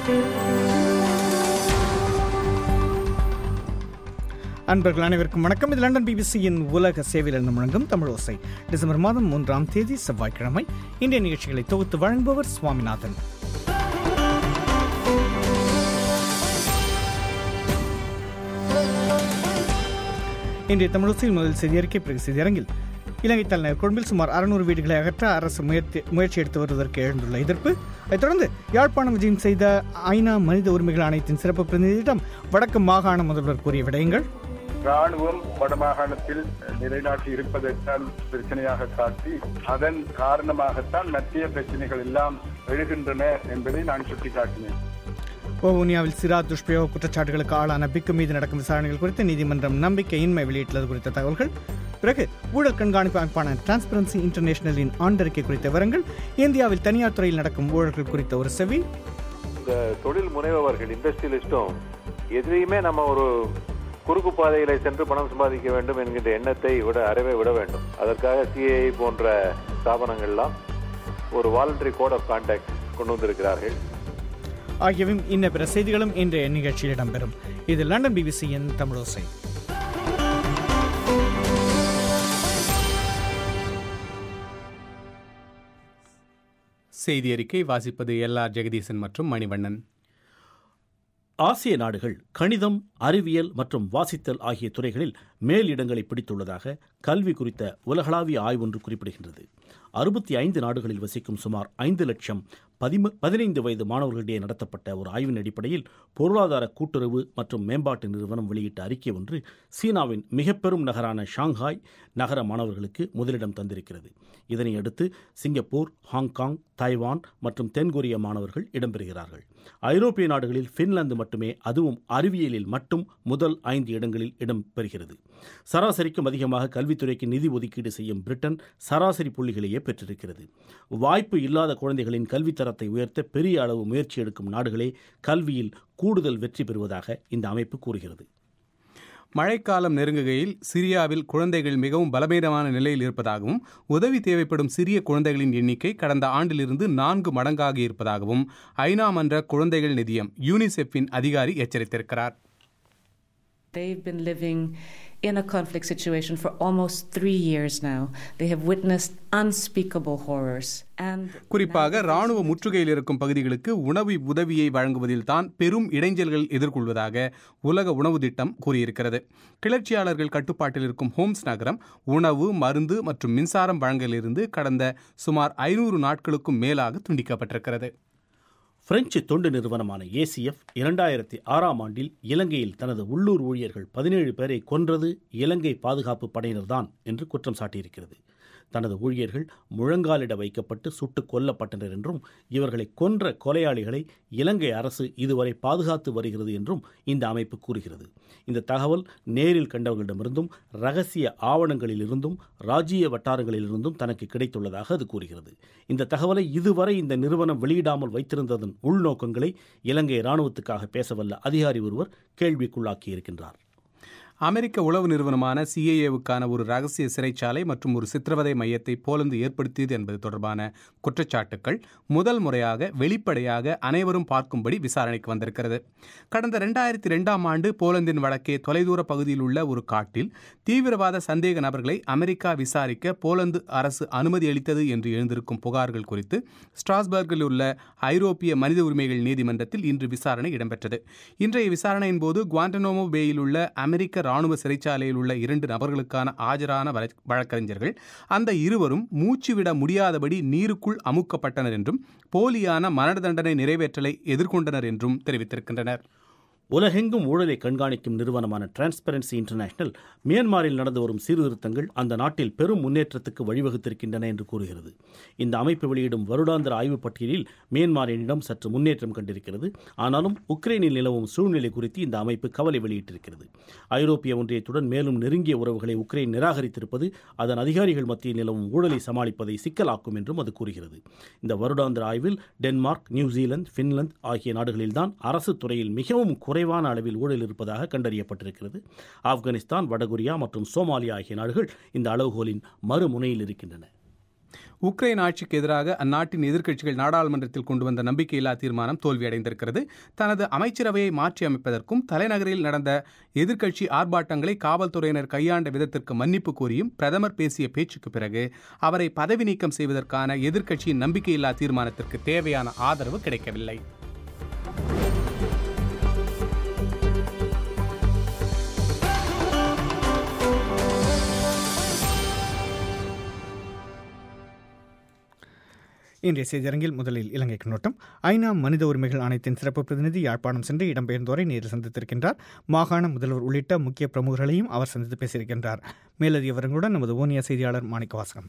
அன்பர்கள் அனைவருக்கும் வணக்கம் இது லண்டன் பிபிசியின் உலக சேவையில் முழங்கும் தமிழ் ஓசை டிசம்பர் மாதம் மூன்றாம் தேதி செவ்வாய்க்கிழமை இந்திய நிகழ்ச்சிகளை தொகுத்து வழங்குபவர் சுவாமிநாதன் இன்றைய தமிழோசையில் முதல் செய்தி அறிக்கை பிறகு செய்தி அரங்கில் இலங்கை தலைநகர் கொழும்பில் சுமார் அறுநூறு வீடுகளை அகற்ற அரசு முயற்சி முயற்சி எடுத்து வருவதற்கு எழுந்துள்ள எதிர்ப்பு அதைத் தொடர்ந்து யாழ்ப்பாணம் விஜயம் செய்த ஐநா மனித உரிமைகள் ஆணையத்தின் சிறப்பு பிரதிநிதியிடம் வடக்கு மாகாண முதல்வர் கூறிய விடயங்கள் ராணுவம் வடமாகாணத்தில் நிலைநாட்டி இருப்பதைத்தான் பிரச்சனையாக காட்டி அதன் காரணமாகத்தான் மத்திய பிரச்சனைகள் எல்லாம் எழுகின்றன என்பதை நான் சுட்டிக்காட்டினேன் வவுனியாவில் சிரா துஷ்பிரயோக குற்றச்சாட்டுகளுக்கு ஆளான பிக்கு மீது நடக்கும் விசாரணைகள் குறித்து நீதிமன்றம் நம்பிக்கையின்மை வெளியிட்டுள்ளது குறித்த தகவல்கள் பிறகு ஊழல் கண்காணிப்பு அமைப்பான டிரான்ஸ்பரன்சி இன்டர்நேஷனலின் ஆண்டறிக்கை குறித்த விவரங்கள் இந்தியாவில் தனியார் துறையில் நடக்கும் ஊழல்கள் குறித்த ஒரு செவி இந்த தொழில் முனைபவர்கள் இண்டஸ்ட்ரியலிஸ்டும் எதிரையுமே நம்ம ஒரு குறுக்கு பாதையில சென்று பணம் சம்பாதிக்க வேண்டும் என்கின்ற எண்ணத்தை விட அறவே விட வேண்டும் அதற்காக சிஐ போன்ற ஸ்தாபனங்கள்லாம் ஒரு வாலண்டரி கோட் ஆஃப் கான்டாக்ட் கொண்டு வந்திருக்கிறார்கள் ஆகியவையும் இன்ன பிற செய்திகளும் இன்றைய நிகழ்ச்சியில் இடம்பெறும் இது லண்டன் பிபிசியின் தமிழோசை செய்தி அறிக்கை வாசிப்பது எல் ஆர் ஜெகதீசன் மற்றும் மணிவண்ணன் ஆசிய நாடுகள் கணிதம் அறிவியல் மற்றும் வாசித்தல் ஆகிய துறைகளில் மேலிடங்களை பிடித்துள்ளதாக கல்வி குறித்த உலகளாவிய ஆய்வொன்று குறிப்பிடுகின்றது அறுபத்தி ஐந்து நாடுகளில் வசிக்கும் சுமார் ஐந்து லட்சம் பதிம பதினைந்து வயது மாணவர்களிடையே நடத்தப்பட்ட ஒரு ஆய்வின் அடிப்படையில் பொருளாதார கூட்டுறவு மற்றும் மேம்பாட்டு நிறுவனம் வெளியிட்ட அறிக்கை ஒன்று சீனாவின் மிக பெரும் நகரான ஷாங்காய் நகர மாணவர்களுக்கு முதலிடம் தந்திருக்கிறது இதனை அடுத்து சிங்கப்பூர் ஹாங்காங் தைவான் மற்றும் தென்கொரிய மாணவர்கள் இடம்பெறுகிறார்கள் ஐரோப்பிய நாடுகளில் பின்லாந்து மட்டுமே அதுவும் அறிவியலில் மட்டும் முதல் ஐந்து இடங்களில் இடம்பெறுகிறது சராசரிக்கும் அதிகமாக கல்வித்துறைக்கு நிதி ஒதுக்கீடு செய்யும் பிரிட்டன் சராசரி புள்ளிகளையே பெற்றிருக்கிறது வாய்ப்பு இல்லாத குழந்தைகளின் கல்வித்தரத்தை உயர்த்த பெரிய அளவு முயற்சி எடுக்கும் நாடுகளே கல்வியில் கூடுதல் வெற்றி பெறுவதாக இந்த அமைப்பு கூறுகிறது மழைக்காலம் நெருங்குகையில் சிரியாவில் குழந்தைகள் மிகவும் பலவீனமான நிலையில் இருப்பதாகவும் உதவி தேவைப்படும் சிறிய குழந்தைகளின் எண்ணிக்கை கடந்த ஆண்டிலிருந்து நான்கு மடங்காகி இருப்பதாகவும் ஐநா மன்ற குழந்தைகள் நிதியம் யூனிசெஃபின் அதிகாரி எச்சரித்திருக்கிறார் They've been living in a conflict situation for almost three years now. They have witnessed unspeakable horrors. And குறிப்பாக ராணுவ முற்றுகையில் இருக்கும் பகுதிகளுக்கு உணவு உதவியை வழங்குவதில் தான் பெரும் இடைஞ்சல்கள் எதிர்கொள்வதாக உலக உணவு திட்டம் கூறியிருக்கிறது கிளர்ச்சியாளர்கள் கட்டுப்பாட்டில் இருக்கும் ஹோம்ஸ் நகரம் உணவு மருந்து மற்றும் மின்சாரம் வழங்கலிருந்து கடந்த சுமார் ஐநூறு நாட்களுக்கும் மேலாக துண்டிக்கப்பட்டிருக்கிறது பிரெஞ்சு தொண்டு நிறுவனமான ஏசிஎஃப் இரண்டாயிரத்தி ஆறாம் ஆண்டில் இலங்கையில் தனது உள்ளூர் ஊழியர்கள் பதினேழு பேரை கொன்றது இலங்கை பாதுகாப்பு படையினர்தான் என்று குற்றம் சாட்டியிருக்கிறது தனது ஊழியர்கள் முழங்காலிட வைக்கப்பட்டு சுட்டுக் கொல்லப்பட்டனர் என்றும் இவர்களை கொன்ற கொலையாளிகளை இலங்கை அரசு இதுவரை பாதுகாத்து வருகிறது என்றும் இந்த அமைப்பு கூறுகிறது இந்த தகவல் நேரில் கண்டவர்களிடமிருந்தும் ரகசிய ஆவணங்களிலிருந்தும் ராஜ்ய வட்டாரங்களிலிருந்தும் தனக்கு கிடைத்துள்ளதாக அது கூறுகிறது இந்த தகவலை இதுவரை இந்த நிறுவனம் வெளியிடாமல் வைத்திருந்ததன் உள்நோக்கங்களை இலங்கை இராணுவத்துக்காக பேசவல்ல அதிகாரி ஒருவர் கேள்விக்குள்ளாக்கியிருக்கின்றார் அமெரிக்க உளவு நிறுவனமான சிஏஏவுக்கான ஒரு ரகசிய சிறைச்சாலை மற்றும் ஒரு சித்திரவதை மையத்தை போலந்து ஏற்படுத்தியது என்பது தொடர்பான குற்றச்சாட்டுக்கள் முதல் முறையாக வெளிப்படையாக அனைவரும் பார்க்கும்படி விசாரணைக்கு வந்திருக்கிறது கடந்த ரெண்டாயிரத்தி ரெண்டாம் ஆண்டு போலந்தின் வடக்கே தொலைதூர பகுதியில் உள்ள ஒரு காட்டில் தீவிரவாத சந்தேக நபர்களை அமெரிக்கா விசாரிக்க போலந்து அரசு அனுமதி அளித்தது என்று எழுந்திருக்கும் புகார்கள் குறித்து ஸ்ட்ராஸ்பர்கில் உள்ள ஐரோப்பிய மனித உரிமைகள் நீதிமன்றத்தில் இன்று விசாரணை இடம்பெற்றது இன்றைய விசாரணையின் போது குவாண்டனோமோ பேயில் உள்ள அமெரிக்க ராணுவ சிறைச்சாலையில் உள்ள இரண்டு நபர்களுக்கான ஆஜரான வழக்- வழக்கறிஞர்கள் அந்த இருவரும் மூச்சுவிட முடியாதபடி நீருக்குள் அமுக்கப்பட்டனர் என்றும் போலியான மரண தண்டனை நிறைவேற்றலை எதிர்கொண்டனர் என்றும் தெரிவித்திருக்கின்றனர் உலகெங்கும் ஊழலை கண்காணிக்கும் நிறுவனமான டிரான்ஸ்பரன்சி இன்டர்நேஷனல் மியான்மரில் நடந்து வரும் சீர்திருத்தங்கள் அந்த நாட்டில் பெரும் முன்னேற்றத்துக்கு வழிவகுத்திருக்கின்றன என்று கூறுகிறது இந்த அமைப்பு வெளியிடும் வருடாந்திர ஆய்வுப் பட்டியலில் மியான்மரினிடம் சற்று முன்னேற்றம் கண்டிருக்கிறது ஆனாலும் உக்ரைனில் நிலவும் சூழ்நிலை குறித்து இந்த அமைப்பு கவலை வெளியிட்டிருக்கிறது ஐரோப்பிய ஒன்றியத்துடன் மேலும் நெருங்கிய உறவுகளை உக்ரைன் நிராகரித்திருப்பது அதன் அதிகாரிகள் மத்தியில் நிலவும் ஊழலை சமாளிப்பதை சிக்கலாக்கும் என்றும் அது கூறுகிறது இந்த வருடாந்திர ஆய்வில் டென்மார்க் நியூசிலாந்து பின்லாந்து ஆகிய நாடுகளில்தான் அரசு துறையில் மிகவும் குறைவான அளவில் ஊழல் இருப்பதாக கண்டறியப்பட்டிருக்கிறது ஆப்கானிஸ்தான் வடகொரியா மற்றும் சோமாலியா ஆகிய நாடுகள் இந்த அளவுகோலின் மறுமுனையில் இருக்கின்றன உக்ரைன் ஆட்சிக்கு எதிராக அந்நாட்டின் எதிர்க்கட்சிகள் நாடாளுமன்றத்தில் கொண்டு வந்த நம்பிக்கையில்லா தீர்மானம் தோல்வியடைந்திருக்கிறது தனது அமைச்சரவையை மாற்றி அமைப்பதற்கும் தலைநகரில் நடந்த எதிர்க்கட்சி ஆர்ப்பாட்டங்களை காவல்துறையினர் கையாண்ட விதத்திற்கு மன்னிப்பு கோரியும் பிரதமர் பேசிய பேச்சுக்கு பிறகு அவரை பதவி நீக்கம் செய்வதற்கான எதிர்க்கட்சியின் நம்பிக்கையில்லா தீர்மானத்திற்கு தேவையான ஆதரவு கிடைக்கவில்லை இன்றைய செய்தியரங்கில் முதலில் இலங்கை கண்ணோட்டம் ஐநா மனித உரிமைகள் ஆணையத்தின் சிறப்பு பிரதிநிதி யாழ்ப்பாணம் சென்று இடம்பெயர்ந்தோரை நேரில் சந்தித்திருக்கின்றார் மாகாண முதல்வர் உள்ளிட்ட முக்கிய பிரமுகர்களையும் அவர் சந்தித்து பேசியிருக்கின்றார் மேலதிக விவரங்களுடன் நமது ஓனியா செய்தியாளர் மாணிக்கவாசகம்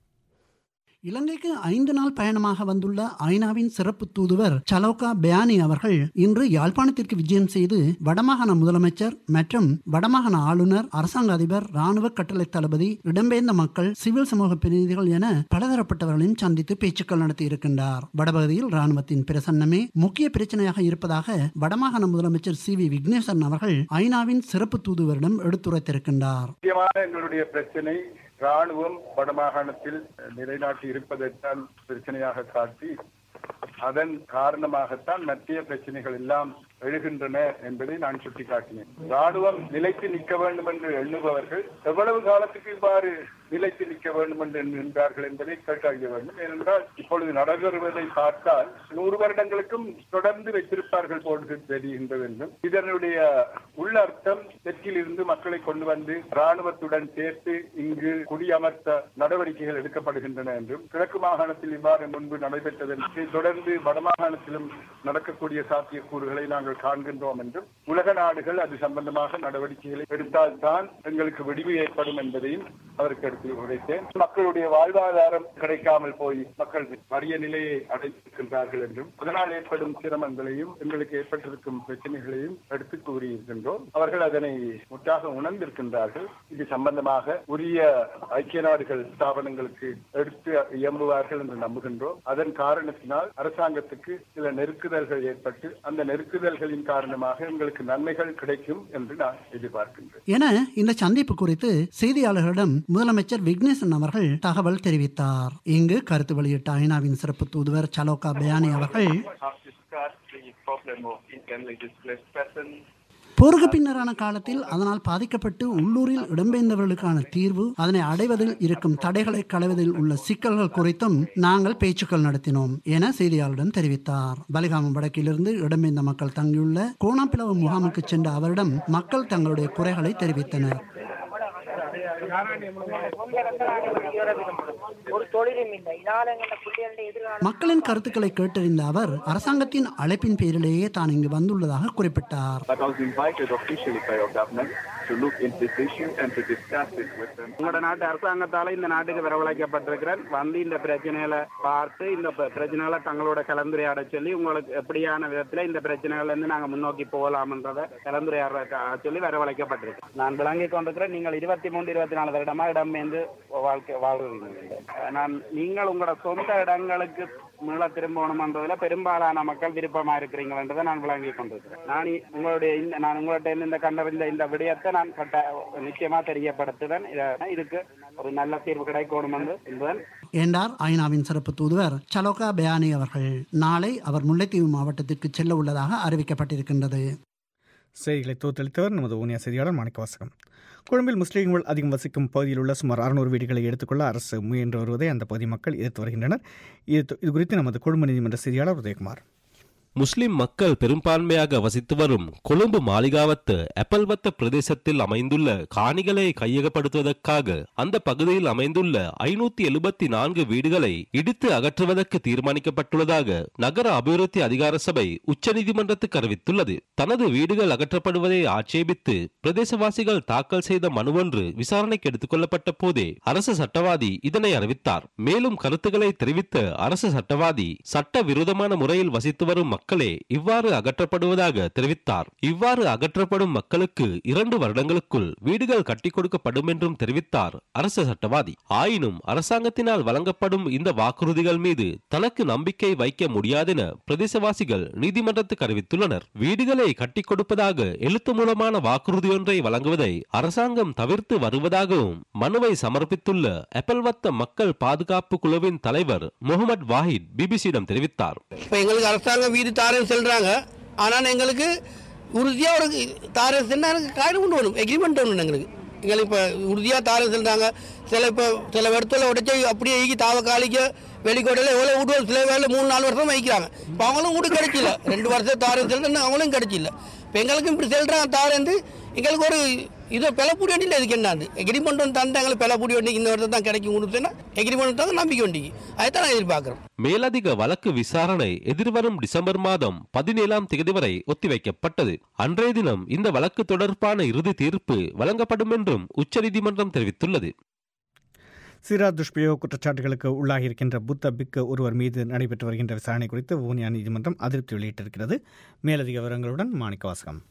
இலங்கைக்கு ஐந்து நாள் பயணமாக வந்துள்ள ஐநாவின் சிறப்பு தூதுவர் சலோகா பயானி அவர்கள் இன்று யாழ்ப்பாணத்திற்கு விஜயம் செய்து வடமாகாண முதலமைச்சர் மற்றும் வடமாகாண ஆளுநர் அரசாங்க அதிபர் ராணுவ கட்டளை தளபதி இடம்பெயர்ந்த மக்கள் சிவில் சமூக பிரதிநிதிகள் என பலதரப்பட்டவர்களையும் சந்தித்து பேச்சுக்கள் நடத்தி இருக்கின்றார் வடபகுதியில் ராணுவத்தின் பிரசன்னமே முக்கிய பிரச்சனையாக இருப்பதாக வடமாகாண முதலமைச்சர் சி வி விக்னேஸ்வரன் அவர்கள் ஐநாவின் சிறப்பு தூதுவரிடம் எடுத்துரைத்திருக்கின்றார் முக்கியமான எங்களுடைய பிரச்சனை ராணுவம் வடமாகாணத்தில் நிலைநாட்டி இருப்பதைத்தான் பிரச்சனையாக காட்டி அதன் காரணமாகத்தான் மத்திய பிரச்சனைகள் எல்லாம் எழுகின்றன என்பதை நான் சுட்டிக்காட்டினேன் ராணுவம் நிலைத்து நிற்க வேண்டும் என்று எண்ணுபவர்கள் எவ்வளவு காலத்துக்கு இவ்வாறு நிலைத்து நிற்க வேண்டும் என்று எண்ணுகின்றார்கள் என்பதை கேட்டறிய வேண்டும் ஏனென்றால் இப்பொழுது நடைபெறுவதை பார்த்தால் நூறு வருடங்களுக்கும் தொடர்ந்து வைத்திருப்பார்கள் போன்று தெரிகின்றது என்றும் இதனுடைய உள்ளர்த்தம் தெற்கிலிருந்து மக்களை கொண்டு வந்து ராணுவத்துடன் சேர்த்து இங்கு குடியமர்த்த நடவடிக்கைகள் எடுக்கப்படுகின்றன என்றும் கிழக்கு மாகாணத்தில் இவ்வாறு முன்பு நடைபெற்றதற்கு தொடர்ந்து வடமாகாணத்திலும் நடக்கக்கூடிய சாத்தியக்கூறுகளை நாங்கள் காண்கின்றோம் என்றும் உலக நாடுகள் அது சம்பந்தமாக நடவடிக்கைகளை எடுத்தால்தான் எங்களுக்கு விடிவு ஏற்படும் என்பதையும் அவருக்கு எடுத்து உரைத்தேன் மக்களுடைய வாழ்வாதாரம் கிடைக்காமல் போய் மக்கள் வறிய நிலையை அடைந்திருக்கின்றார்கள் என்றும் அதனால் ஏற்படும் சிரமங்களையும் எங்களுக்கு ஏற்பட்டிருக்கும் பிரச்சனைகளையும் எடுத்து கூறியிருக்கின்றோம் அவர்கள் அதனை முற்றாக உணர்ந்திருக்கின்றார்கள் இது சம்பந்தமாக உரிய ஐக்கிய நாடுகள் ஸ்தாபனங்களுக்கு எடுத்து இயம்புவார்கள் என்று நம்புகின்றோம் அதன் காரணத்தினால் அரசாங்கத்துக்கு சில நெருக்குதல்கள் ஏற்பட்டு அந்த நெருக்குதல்களின் காரணமாக எங்களுக்கு நன்மைகள் கிடைக்கும் என்று நான் எதிர்பார்க்கின்றேன் என இந்த சந்திப்பு குறித்து செய்தியாளர்களிடம் முதலமைச்சர் விக்னேசன் அவர்கள் தகவல் தெரிவித்தார் இங்கு கருத்து வெளியிட்ட ஐநாவின் சிறப்பு தூதுவர் சலோகா பயானி அவர்கள் போருக்கு பின்னரான காலத்தில் அதனால் பாதிக்கப்பட்டு உள்ளூரில் இடம்பெயர்ந்தவர்களுக்கான தீர்வு அதனை அடைவதில் இருக்கும் தடைகளை களைவதில் உள்ள சிக்கல்கள் குறித்தும் நாங்கள் பேச்சுக்கள் நடத்தினோம் என செய்தியாளரிடம் தெரிவித்தார் பலிகாமம் வடக்கிலிருந்து இடம்பெயர்ந்த மக்கள் தங்கியுள்ள கோணாப்பிளவு முகாமுக்கு சென்ற அவரிடம் மக்கள் தங்களுடைய குறைகளை தெரிவித்தனர் ஒரு தொழிலும் இல்லை இதனால எங்களோட பிள்ளைகளுடைய எதிர்காலம் மக்களின் கருத்துக்களை கேட்டறிந்த அவர் அரசாங்கத்தின் அழைப்பின் பேரிலேயே தான் இங்கு வந்துள்ளதாக குறிப்பிட்டார் But I was invited officially by your government to look into this issue and to discuss it with them. உங்களோட நாட்டு அரசாங்கத்தால இந்த நாட்டுக்கு வரவழைக்கப்பட்டிருக்கிறேன் வந்து இந்த பிரச்சனைகளை பார்த்து இந்த ப- பிரச்சனைகளை தங்களோட கலந்துரையாட சொல்லி உங்களுக்கு எப்படியான விதத்துல இந்த பிரச்சனைகள்ல இருந்து நாங்க முன்னோக்கி போகலாம்ன்றத கலந்துரையாட சொல்லி வரவழைக்கப்பட்டிருக்கு நான் விளங்கி கொண்டிருக்கிறேன் நீங்கள் இருபத்தி மூன்று இருபத்தி நாலு வருடமா இடம்பெயர்ந்து வாழ்க்கை வாழ்றீங்க நான் நீங்கள் உங்களோட சொந்த இடங்களுக்கு மீள திரும்பணும்ன்றதுல பெரும்பாலான மக்கள் விருப்பமா இருக்கிறீங்கன்றதை நான் விளங்கி கொண்டிருக்கிறேன் நான் இ- உங்களுடைய இந்த நான் உங்கள்கிட்ட இருந்து இந்த கண்டறிந்த இந்த விடயத்தை நான் கட்ட நிச்சயமா தெரியப்படுத்துவேன் இத- இதுக்கு ஒரு நல்ல தீர்வு கிடைக்கணும் என்று என்பதன் என்றார் ஐநாவின் சிறப்பு தூதுவர் சலோகா பயானி அவர்கள் நாளை அவர் முல்லைத்தீவு மாவட்டத்திற்கு செல்ல உள்ளதாக அறிவிக்கப்பட்டிருக்கின்றது செய்திகளை தோத்தளித்தவர் நமது ஊனியா செய்தியாளர் மாணிக்கவாசகம் கொழும்பில் முஸ்லீம்கள் அதிகம் வசிக்கும் பகுதியில் உள்ள சுமார் அறுநூறு வீடுகளை எடுத்துக்கொள்ள அரசு முயன்று வருவதை அந்த பகுதி மக்கள் எதிர்த்து வருகின்றனர் இது இது குறித்து நமது கொழும்பு நீதிமன்ற செய்தியாளர் உதயகுமார் முஸ்லிம் மக்கள் பெரும்பான்மையாக வசித்து வரும் கொழும்பு மாளிகாவத்து எப்பல்வத்த பிரதேசத்தில் அமைந்துள்ள காணிகளை கையகப்படுத்துவதற்காக அந்த பகுதியில் அமைந்துள்ள ஐநூத்தி எழுபத்தி நான்கு வீடுகளை இடித்து அகற்றுவதற்கு தீர்மானிக்கப்பட்டுள்ளதாக நகர அபிவிருத்தி அதிகார சபை உச்சநீதிமன்றத்துக்கு அறிவித்துள்ளது தனது வீடுகள் அகற்றப்படுவதை ஆட்சேபித்து பிரதேசவாசிகள் தாக்கல் செய்த மனுவொன்று விசாரணைக்கு எடுத்துக் கொள்ளப்பட்ட போதே அரசு சட்டவாதி இதனை அறிவித்தார் மேலும் கருத்துக்களை தெரிவித்த அரசு சட்டவாதி சட்ட விரோதமான முறையில் வசித்து வரும் மக்களே இவ்வாறு அகற்றப்படுவதாக தெரிவித்தார் இவ்வாறு அகற்றப்படும் மக்களுக்கு இரண்டு வருடங்களுக்குள் வீடுகள் கட்டிக் கொடுக்கப்படும் என்றும் தெரிவித்தார் அரச சட்டவாதி ஆயினும் அரசாங்கத்தினால் வழங்கப்படும் இந்த வாக்குறுதிகள் மீது தனக்கு நம்பிக்கை வைக்க முடியாதென பிரதேசவாசிகள் நீதிமன்றத்துக்கு அறிவித்துள்ளனர் வீடுகளை கட்டிக் கொடுப்பதாக எழுத்து மூலமான வாக்குறுதியொன்றை வழங்குவதை அரசாங்கம் தவிர்த்து வருவதாகவும் மனுவை சமர்ப்பித்துள்ள எப்பல்வத்த மக்கள் பாதுகாப்பு குழுவின் தலைவர் முகமது வாஹித் பிபிசியிடம் தெரிவித்தார் இப்போ எங்களுக்கு அரசாங்கம் வீடு தாரேன்னு சொல்கிறாங்க ஆனால் எங்களுக்கு உறுதியாக ஒரு தாரேன் சொன்னால் எனக்கு காரணம் கொண்டு வரும் எக்ரிமெண்ட் ஒன்று எங்களுக்கு எங்களுக்கு இப்போ உறுதியாக தாரேன் சொல்கிறாங்க சில இப்போ சில இடத்துல உடைச்சி அப்படியே ஈக்கி தாவ காலிக்க வெளிக்கோட்டையில் எவ்வளோ வீடு சில வேலை மூணு நாலு வருஷம் வைக்கிறாங்க இப்போ அவங்களும் வீடு கிடைச்சில ரெண்டு வருஷம் தாரேன் சொல்லிட்டு அவங்களும் கிடைச்சில இப்போ எங்களுக்கும் இப்படி சொல்கிறாங்க தாரேந்து எங்களுக்கு ஒரு இது பிளப்பூடி வண்டியில் இதுக்கு என்னது எக்ரிமெண்ட் ஒன்று தந்து எங்களுக்கு பிளப்பூடி வண்டிக்கு இந்த வருஷம் தான் கிடைக்கும் கொடுத்தேன்னா எக்ரிமெண்ட் தான் நம்பிக்கை வண்டிக்கு அதைத்தான் நான் எதிர்பார்க்குறேன் மேலதிக வழக்கு விசாரணை எதிர்வரும் டிசம்பர் மாதம் பதினேழாம் தேதி வரை ஒத்திவைக்கப்பட்டது அன்றைய தினம் இந்த வழக்கு தொடர்பான இறுதி தீர்ப்பு வழங்கப்படும் என்றும் உச்சநீதிமன்றம் தெரிவித்துள்ளது சிரா துஷ்பிரயோக குற்றச்சாட்டுகளுக்கு உள்ளாகியிருக்கின்ற புத்த பிக்கு ஒருவர் மீது நடைபெற்று வருகின்ற விசாரணை குறித்து வவுனியா நீதிமன்றம் அதிருப்தி வெளியிட்டிருக்கிறது மேலதிக விவரங்களுடன் மாணிக்கவாசகம்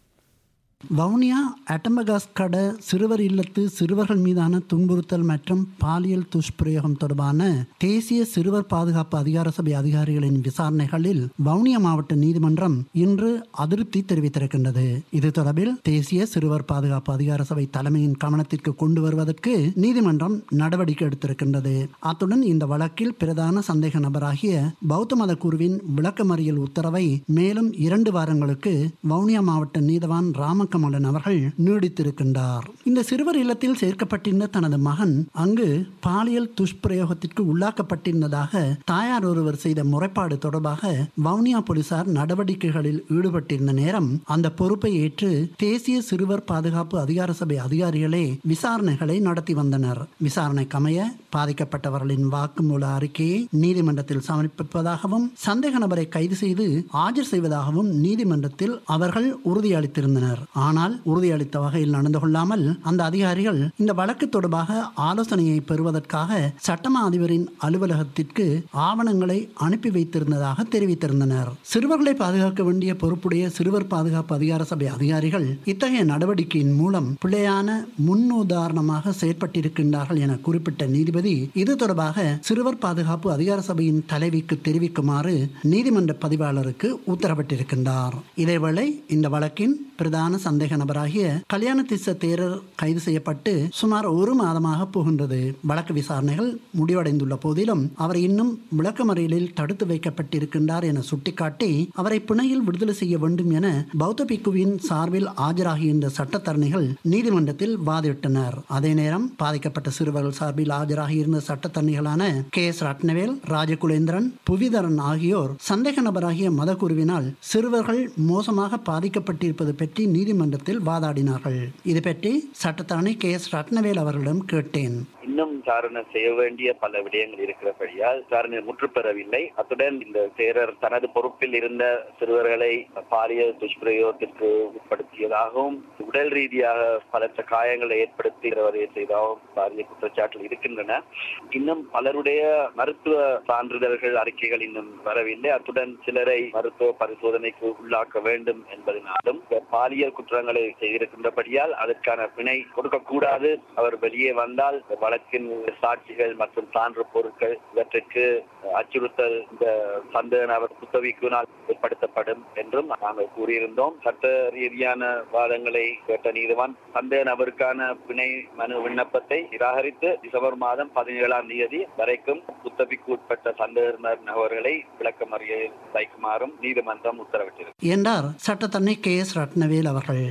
வவுனியா அட்டமகாஸ் கட சிறுவர் இல்லத்து சிறுவர்கள் மீதான துன்புறுத்தல் மற்றும் பாலியல் துஷ்பிரயோகம் தொடர்பான தேசிய சிறுவர் பாதுகாப்பு அதிகார சபை அதிகாரிகளின் விசாரணைகளில் வவுனியா மாவட்ட நீதிமன்றம் இன்று அதிருப்தி தெரிவித்திருக்கின்றது இது தொடர்பில் தேசிய சிறுவர் பாதுகாப்பு அதிகார சபை தலைமையின் கவனத்திற்கு கொண்டு வருவதற்கு நீதிமன்றம் நடவடிக்கை எடுத்திருக்கின்றது அத்துடன் இந்த வழக்கில் பிரதான சந்தேக நபராகிய பௌத்த மத குருவின் விளக்கமறியல் உத்தரவை மேலும் இரண்டு வாரங்களுக்கு வவுனியா மாவட்ட நீதவான் ராம கமலன் அவர்கள் நீடித்திருக்கின்றார் இந்த சிறுவர் இல்லத்தில் சேர்க்கப்பட்டிருந்த தனது மகன் அங்கு பாலியல் துஷ்பிரயோகத்திற்கு உள்ளாக்கப்பட்டிருந்ததாக தாயார் ஒருவர் செய்த முறைப்பாடு தொடர்பாக வவுனியா போலீசார் நடவடிக்கைகளில் ஈடுபட்டிருந்த நேரம் அந்த பொறுப்பை ஏற்று தேசிய சிறுவர் பாதுகாப்பு அதிகார சபை அதிகாரிகளே விசாரணைகளை நடத்தி வந்தனர் விசாரணைக்கு அமைய பாதிக்கப்பட்டவர்களின் வாக்குமூல அறிக்கையை நீதிமன்றத்தில் சமர்ப்பிப்பதாகவும் சந்தேக நபரை கைது செய்து ஆஜர் செய்வதாகவும் நீதிமன்றத்தில் அவர்கள் உறுதியளித்திருந்தனர் ஆனால் உறுதியளித்த வகையில் நடந்து கொள்ளாமல் அந்த அதிகாரிகள் இந்த வழக்கு தொடர்பாக ஆலோசனையை பெறுவதற்காக சட்டமா அதிபரின் அலுவலகத்திற்கு ஆவணங்களை அனுப்பி வைத்திருந்ததாக தெரிவித்திருந்தனர் சிறுவர்களை பாதுகாக்க வேண்டிய பொறுப்புடைய சிறுவர் பாதுகாப்பு அதிகார சபை அதிகாரிகள் இத்தகைய நடவடிக்கையின் மூலம் பிள்ளையான முன்னுதாரணமாக செயற்பட்டிருக்கின்றார்கள் என குறிப்பிட்ட நீதிபதி இது தொடர்பாக சிறுவர் பாதுகாப்பு அதிகார சபையின் தலைவிக்கு தெரிவிக்குமாறு நீதிமன்ற பதிவாளருக்கு உத்தரவிட்டிருக்கின்றார் இதேவேளை இந்த வழக்கின் பிரதான சந்தேக நபராகிய கல்யாண திச தேரர் கைது செய்யப்பட்டு சுமார் ஒரு மாதமாக போகின்றது வழக்கு விசாரணைகள் முடிவடைந்துள்ள போதிலும் அவர் இன்னும் விளக்கமறியலில் தடுத்து வைக்கப்பட்டிருக்கின்றார் என சுட்டிக்காட்டி அவரை பிணையில் விடுதலை செய்ய வேண்டும் என பௌத்த பிக்குவின் சார்பில் ஆஜராகியிருந்த சட்டத்தரணிகள் நீதிமன்றத்தில் வாதிட்டனர் அதே நேரம் பாதிக்கப்பட்ட சிறுவர்கள் சார்பில் ஆஜராகியிருந்த சட்டத்தரணிகளான கே எஸ் ரத்னவேல் ராஜகுலேந்திரன் புவிதரன் ஆகியோர் சந்தேக நபராகிய மதகுருவினால் சிறுவர்கள் மோசமாக பாதிக்கப்பட்டிருப்பது பற்றி நீதிமன்றத்தில் வாதாடினார்கள் இது பற்றி சட்டத்தரணி கே எஸ் ரத்னவேல் அவர்களிடம் கேட்டேன் இன்னும் விசாரணை செய்ய வேண்டிய பல விடயங்கள் இருக்கிறபடியால் விசாரணை முற்றுப்பெறவில்லை அத்துடன் இந்த தேரர் தனது பொறுப்பில் இருந்த சிறுவர்களை பாலியல் துஷ்பிரயோகத்திற்கு உட்படுத்தியதாகவும் உடல் ரீதியாக பலத்த காயங்களை ஏற்படுத்தி சிறுவரை செய்ததாகவும் பாரிய குற்றச்சாட்டுகள் இருக்கின்றன இன்னும் பலருடைய மருத்துவ சான்றிதழ்கள் அறிக்கைகள் இன்னும் வரவில்லை அத்துடன் சிலரை மருத்துவ பரிசோதனைக்கு உள்ளாக்க வேண்டும் என்பதனாலும் பாலியல் குற்றங்களை செய்திருக்கின்றபடியால் அதற்கான பிணை கொடுக்கக்கூடாது அவர் வெளியே வந்தால் வழக்கின் சாட்சிகள் மற்றும் சான்று பொருட்கள் இவற்றுக்கு அச்சுறுத்தல் இந்த சந்தேக நபர் புத்தவிக்குனால் ஏற்படுத்தப்படும் என்றும் நாங்கள் கூறியிருந்தோம் சட்ட ரீதியான வாதங்களை கேட்ட நீதிவான் சந்தேக நபருக்கான பிணை மனு விண்ணப்பத்தை நிராகரித்து டிசம்பர் மாதம் பதினேழாம் தேதி வரைக்கும் புத்தவிக்கு உட்பட்ட சந்தேக நபர்களை விளக்கமறியலில் வைக்குமாறும் நீதிமன்றம் உத்தரவிட்டிருக்கிறது என்றார் சட்டத்தண்ணி கே எஸ் ரத்னவேல் அவர்கள்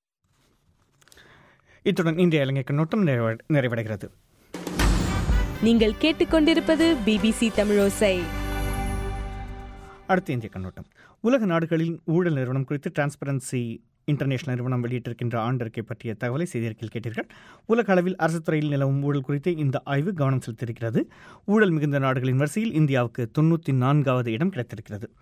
இத்துடன் இன்றைய இலங்கை கண்ணோட்டம் நிறைவ- நிறைவடைகிறது நீங்கள் கேட்டுக்கொண்டிருப்பது பிபிசி தமிழோசை அடுத்த இந்திய கண்ணோட்டம் உலக நாடுகளில் ஊழல் நிறுவனம் குறித்து டிரான்ஸ்பரன்சி இன்டர்நேஷனல் நிறுவனம் வெளியிட்டிருக்கின்ற ஆண்டறிக்கை பற்றிய தகவலை செய்திருக்கையில் கேட்டீர்கள் உலக அளவில் அரசு துறையில் நிலவும் ஊழல் குறித்து இந்த ஆய்வு கவனம் செலுத்தியிருக்கிறது ஊழல் மிகுந்த நாடுகளின் வரிசையில் இந்தியாவுக்கு தொண்ணூற்றி நான்காவது இடம் கிடைத்திருக்கிறது